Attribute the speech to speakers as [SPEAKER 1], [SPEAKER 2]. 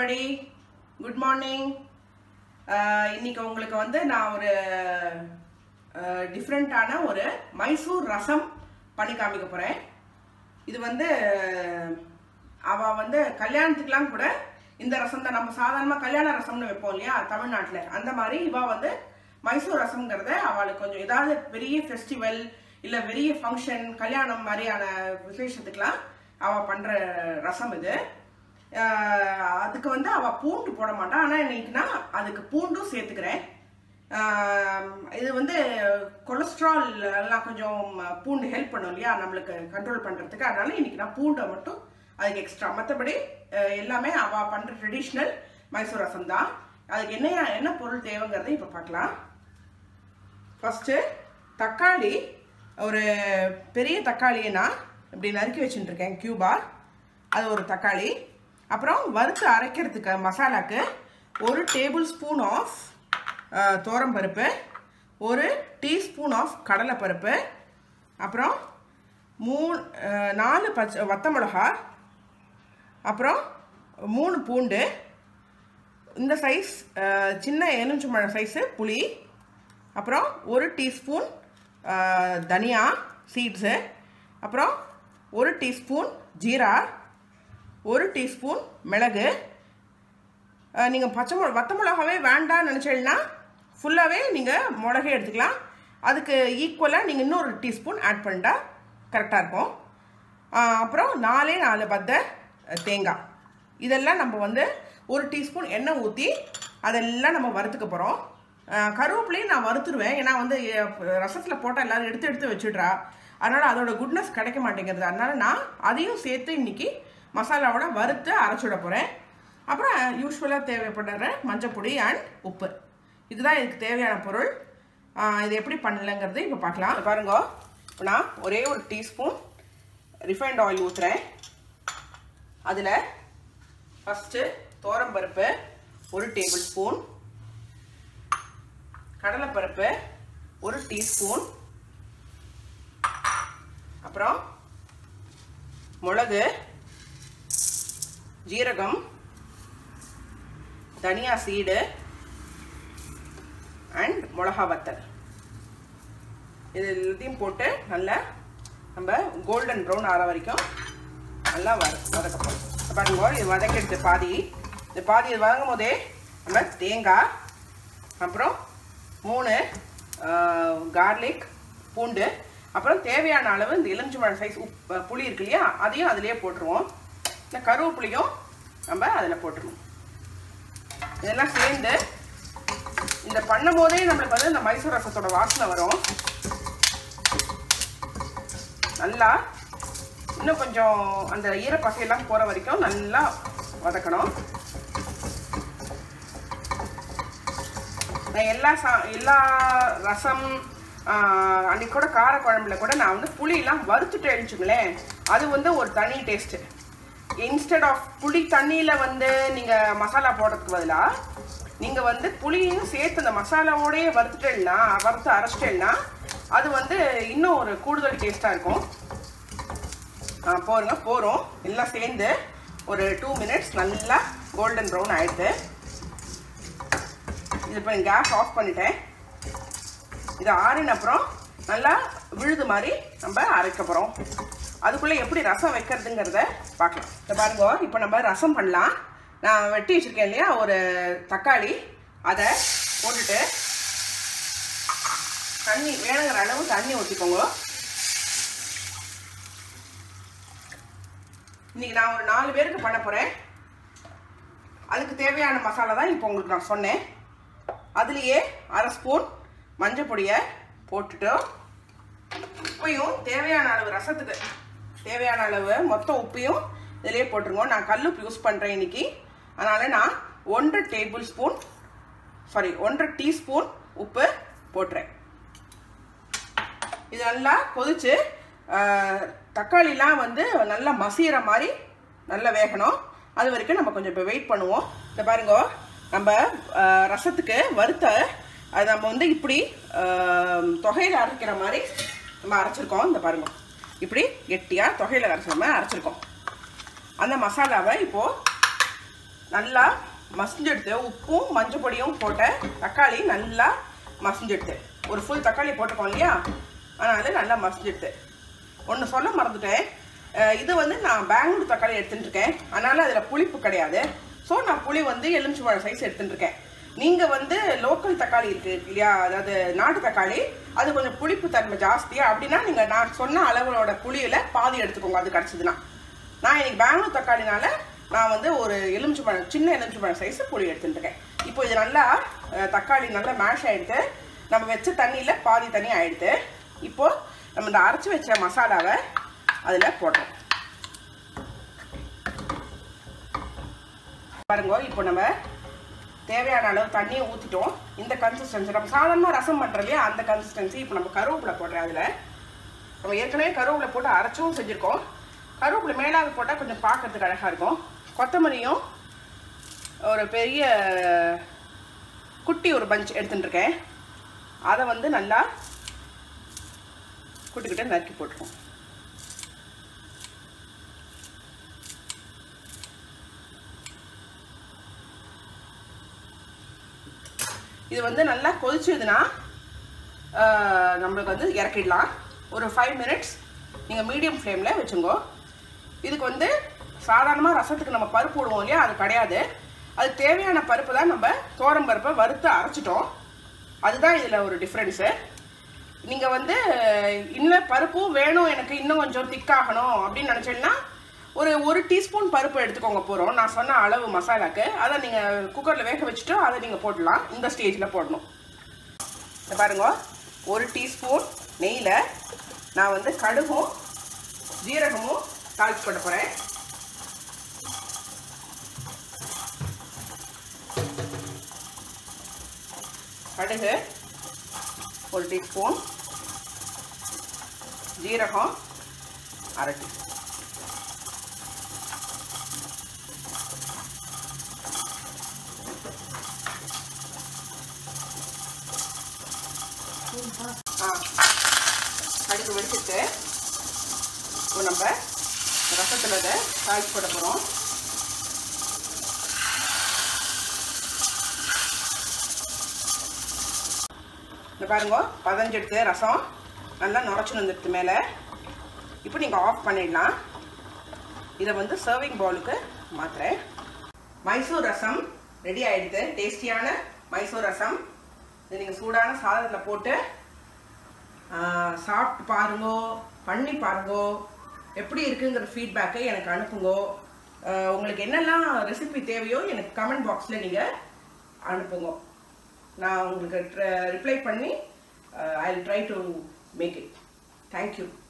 [SPEAKER 1] everybody good morning இன்னைக்கு உங்களுக்கு வந்து நான் ஒரு டிஃப்ரெண்ட்டான ஒரு மைசூர் ரசம் பண்ணி காமிக்க போகிறேன் இது வந்து அவ வந்து கல்யாணத்துக்குலாம் கூட இந்த ரசம் தான் நம்ம சாதாரணமாக கல்யாண ரசம்னு வைப்போம் இல்லையா தமிழ்நாட்டில் அந்த மாதிரி இவ வந்து மைசூர் ரசம்ங்கிறத அவளுக்கு கொஞ்சம் ஏதாவது பெரிய ஃபெஸ்டிவல் இல்லை பெரிய ஃபங்க்ஷன் கல்யாணம் மாதிரியான விசேஷத்துக்கெலாம் அவள் பண்ணுற ரசம் இது ஆஹ் அதுக்கு வந்து அவ பூண்டு போட மாட்டான் ஆனா இன்னைக்கு நான் அதுக்கு பூண்டும் சேர்த்துக்கிறேன் ஆஹ் இது வந்து கொலஸ்ட்ரால் எல்லாம் கொஞ்சம் பூண்டு ஹெல்ப் பண்ணும் இல்லையா நம்மளுக்கு கண்ட்ரோல் பண்றதுக்கு அதனால இன்னைக்கு நான் பூண்டை மட்டும் அதுக்கு எக்ஸ்ட்ரா மற்றபடி எல்லாமே அவ பண்ற ட்ரெடிஷ்னல் மைசூர் ரசம் தான் அதுக்கு என்ன என்ன பொருள் தேவைங்கிறத இப்போ பார்க்கலாம் ஃபஸ்ட்டு தக்காளி ஒரு பெரிய தக்காளியை நான் இப்படி நறுக்கி வச்சுட்டு இருக்கேன் கியூபா அது ஒரு தக்காளி அப்புறம் வறுத்து அரைக்கிறதுக்கு மசாலாக்கு ஒரு டேபிள் ஸ்பூன் ஆஃப் பருப்பு ஒரு டீஸ்பூன் ஆஃப் கடலைப்பருப்பு அப்புறம் மூ அஹ், நாலு பச்சை வத்த மிளகா அப்புறம் மூணு பூண்டு இந்த சைஸ் அஹ், சின்ன எலுமிச்சம்பழம் சைஸு புளி அப்புறம் ஒரு டீஸ்பூன் தனியா சீட்ஸு அப்புறம் ஒரு டீஸ்பூன் ஜீரா ஒரு டீஸ்பூன் மிளகு நீங்கள் பச்சை மிளகா வத்த மிளகாவே வேண்டாம்னு நினச்சீங்கன்னா ஃபுல்லாகவே நீங்கள் மிளகே எடுத்துக்கலாம் அதுக்கு ஈக்குவலாக நீங்கள் இன்னொரு டீஸ்பூன் ஆட் பண்ணிட்டா கரெக்டாக இருக்கும் ஆஹ் அப்புறம் நாலே நாலு பத்த தேங்காய் இதெல்லாம் நம்ம வந்து ஒரு டீஸ்பூன் எண்ணெய் ஊற்றி அதெல்லாம் நம்ம வறுத்துக்க போகிறோம் கருவேப்பிலையும் நான் வறுத்துருவேன் ஏன்னா வந்து ரசத்தில் போட்டால் எல்லாரும் எடுத்து எடுத்து வச்சுடுறா அதனால் அதோட குட்னஸ் கிடைக்க மாட்டேங்கிறது அதனால நான் அதையும் சேர்த்து இன்னைக்கு மசாலாவோட வறுத்து அரைச்சுட போகிறேன் அப்புறம் யூஸ்வலாக தேவைப்படுற மஞ்சப்பொடி அண்ட் உப்பு இதுதான் இதுக்கு தேவையான பொருள் ஆஹ் இது எப்படி பண்ணலங்கிறது இப்போ பார்க்கலாம் இங்க பாருங்க இப்போ நான் ஒரே ஒரு டீஸ்பூன் ரிஃபைண்ட் ஆயில் ஊற்றுறேன் அதில் ஃபஸ்ட்டு பருப்பு ஒரு டேபிள் ஸ்பூன் கடலைப்பருப்பு ஒரு டீஸ்பூன் அப்புறம் மிளகு ஜீரகம் தனியா சீடு அண்ட் மிளகா வத்தல் இது எல்லாத்தையும் போட்டு நல்லா நம்ம கோல்டன் ப்ரௌன் ஆற வரைக்கும் நல்லா வத வதக்கப்படும் பாருங்க இது வதக்கிடுது பாதி இந்த பாதி இது வதங்கும் போதே நம்ம தேங்காய் அப்புறம் மூணு கார்லிக் பூண்டு அப்புறம் தேவையான அளவு இந்த எலுமிச்சம்பழம் சைஸ் உப் புளி இருக்கு இல்லையா அதையும் அதிலே போட்டுருவோம் இந்த கருவேப்புளியும் நம்ம அதில் போட்டுருவோம் இதெல்லாம் சேர்ந்து இந்த பண்ணும் போதே நம்மளுக்கு வந்து இந்த மைசூர் ரசத்தோட வாசனை வரும் நல்லா இன்னும் கொஞ்சம் அந்த ஈரப்பசையெல்லாம் போகிற வரைக்கும் நல்லா வதக்கணும் நான் எல்லா சா எல்லா ரசம் ஆஹ், அன்னைக்கு கூட கார குழம்புல கூட நான் வந்து புளியெல்லாம் வறுத்துட்டு எழுச்சுங்களேன் அது வந்து ஒரு தனி டேஸ்ட்டு இன்ஸ்டெட் ஆஃப் புளி தண்ணியில் வந்து நீங்கள் மசாலா போடுறதுக்கு பதிலாக நீங்கள் வந்து புளியும் சேர்த்து அந்த மசாலாவோடயே வறுத்துட்டேன்னா வறுத்து அரைச்சிட்டேன்னா அது வந்து இன்னும் ஒரு கூடுதல் டேஸ்ட்டாக இருக்கும் ஆ, போருங்க போகிறோம் எல்லாம் சேர்ந்து ஒரு டூ மினிட்ஸ் நல்லா கோல்டன் ப்ரௌன் ஆயிடுது இது இப்போ கேஸ் ஆஃப் பண்ணிட்டேன் இது ஆறின அப்புறம் நல்லா விழுது மாதிரி நம்ம அரைக்க போகிறோம் அதுக்குள்ளே எப்படி ரசம் வைக்கிறதுங்கிறத பார்க்கலாம் இந்த பாருங்க இப்போ நம்ம ரசம் பண்ணலாம் நான் வெட்டி வச்சுருக்கேன் இல்லையா ஒரு தக்காளி அதை போட்டுட்டு தண்ணி வேணுங்கிற அளவு தண்ணி ஊற்றிக்கோங்க இன்னைக்கு நான் ஒரு நாலு பேருக்கு பண்ண போகிறேன் அதுக்கு தேவையான மசாலா தான் இப்போ உங்களுக்கு நான் சொன்னேன் அதுலேயே அரை ஸ்பூன் மஞ்சள் பொடியை போட்டுட்டு உப்பையும் தேவையான அளவு ரசத்துக்கு தேவையான அளவு மொத்த உப்பையும் இதிலே போட்டுருங்க நான் கல்லுப்பு யூஸ் பண்ணுறேன் இன்னைக்கு அதனால் நான் ஒன்றரை டேபிள் ஸ்பூன் சாரி ஒன்றரை டீஸ்பூன் உப்பு போட்டுறேன் இது நல்லா கொதிச்சு ஆஹ், தக்காளிலாம் வந்து நல்லா மசிகிற மாதிரி நல்லா வேகணும் அது வரைக்கும் நம்ம கொஞ்சம் இப்போ வெயிட் பண்ணுவோம் இந்த பாருங்க நம்ம ஆஹ், ரசத்துக்கு வறுத்த அது நம்ம வந்து இப்படி தொகையில் அரைக்கிற மாதிரி நம்ம அரைச்சிருக்கோம் இந்த பாருங்க இப்படி கெட்டியாக தொகையில் அரைச்சிற மாதிரி அரைச்சிருக்கோம் அந்த மசாலாவை இப்போது நல்லா மசிஞ்செடுத்து உப்பும் மஞ்சள் பொடியும் போட்ட தக்காளி நல்லா மசிஞ்செடுத்து ஒரு ஃபுல் தக்காளி போட்டுக்கோம் இல்லையா அதனால நல்லா மசிஞ்செடுத்து ஒன்று சொல்ல மறந்துட்டேன் அஹ் இது வந்து நான் பெங்களூர் தக்காளி எடுத்துட்டு இருக்கேன் அதனால அதில் புளிப்பு கிடையாது ஸோ நான் புளி வந்து எலுமிச்சம்பழம் சைஸ் எடுத்துட்டு இருக்கேன் நீங்கள் வந்து லோக்கல் தக்காளி இருக்கு இல்லையா அதாவது நாட்டு தக்காளி அது கொஞ்சம் புளிப்பு தன்மை ஜாஸ்தியா அப்படின்னா நீங்கள் நான் சொன்ன அளவுகளோட புளியில பாதி எடுத்துக்கோங்க அது கிடச்சிதுன்னா நான் இன்னைக்கு பெங்களூர் தக்காளினால நான் வந்து ஒரு எலுமிச்சம்பழம் சின்ன எலுமிச்சம்பழம் சைஸ் புளி எடுத்துட்டு இருக்கேன் இப்போ இது நல்லா அஹ், தக்காளி நல்லா மேஷ் ஆயிடுத்து நம்ம வச்ச தண்ணியில் பாதி தண்ணி ஆயிடுத்து இப்போ நம்ம இந்த அரைச்சி வச்ச மசாலாவை அதில் போட்டோம் பாருங்க இப்போ நம்ம தேவையான அளவு தண்ணியை ஊற்றிட்டோம் இந்த கன்சிஸ்டன்சி நம்ம சாதாரணமாக ரசம் பண்ணுறோம் இல்லையா அந்த கன்சிஸ்டன்சி இப்போ நம்ம கருவேப்பிலை போடுறேன் அதில் நம்ம ஏற்கனவே கருவேப்பிலை போட்டு அரைச்சும் செஞ்சுருக்கோம் கருவேப்பிலை மேலாக போட்டால் கொஞ்சம் பார்க்கறதுக்கு அழகாக இருக்கும் கொத்தமல்லியும் ஒரு பெரிய குட்டி ஒரு பஞ்ச் எடுத்துட்டு இருக்கேன் அதை வந்து நல்லா குட்டிக்கிட்ட நறுக்கி போட்டுருவோம் இது வந்து நல்லா கொதிச்சதுன்னா ஆஹ், நம்மளுக்கு வந்து இறக்கிடலாம் ஒரு ஃபைவ் மினிட்ஸ் நீங்கள் மீடியம் ஃப்ளேமில் வச்சுங்கோ இதுக்கு வந்து சாதாரணமாக ரசத்துக்கு நம்ம பருப்பு விடுவோம் இல்லையா அது கிடையாது அது தேவையான பருப்பு தான் நம்ம தோரம் பருப்பை வறுத்து அரைச்சிட்டோம் அதுதான் இதில் ஒரு டிஃப்ரென்ஸு நீங்கள் வந்து இன்னும் பருப்பும் வேணும் எனக்கு இன்னும் கொஞ்சம் திக்காகணும் அப்படின்னு நினச்சீங்கன்னா ஒரு ஒரு டீஸ்பூன் பருப்பு எடுத்துக்கோங்க போகிறோம் நான் சொன்ன அளவு மசாலாக்கு அதை நீங்கள் குக்கரில் வேக வச்சுட்டு அதை நீங்கள் போடலாம் இந்த ஸ்டேஜில் போடணும் இதை பாருங்க ஒரு டீஸ்பூன் நெய்யில் நான் வந்து கடுகும் ஜீரகமும் தாளிச்சு போட போகிறேன் கடுகு ஒரு டீஸ்பூன் ஜீரகம் அரை டீஸ்பூன் ஆ கடுகு வெடிச்சிட்டு இப்போ நம்ம ரசத்தில் இதை தாளிச்சு போட போகிறோம் இந்த பாருங்க பதினஞ்செடுத்து ரசம் நல்லா நுரைச்சு வந்துடுது மேலே இப்போ நீங்கள் ஆஃப் பண்ணிடலாம் இதை வந்து சர்விங் பவுலுக்கு மாத்துறேன் மைசூர் ரசம் ரெடி ஆயிடுது டேஸ்டியான மைசூர் ரசம் இது நீங்கள் சூடான சாதத்தில் போட்டு ஆஹ், சாப்பிட்டு பாருங்கோ பண்ணி பாருங்கோ எப்படி இருக்குங்கிற ஃபீட்பேக்கை எனக்கு அனுப்புங்கோ ஆஹ், உங்களுக்கு என்னெல்லாம் ரெசிபி தேவையோ எனக்கு கமெண்ட் பாக்ஸில் நீங்கள் அனுப்புங்க நான் உங்களுக்கு ரிப்ளை பண்ணி I try to make it thank you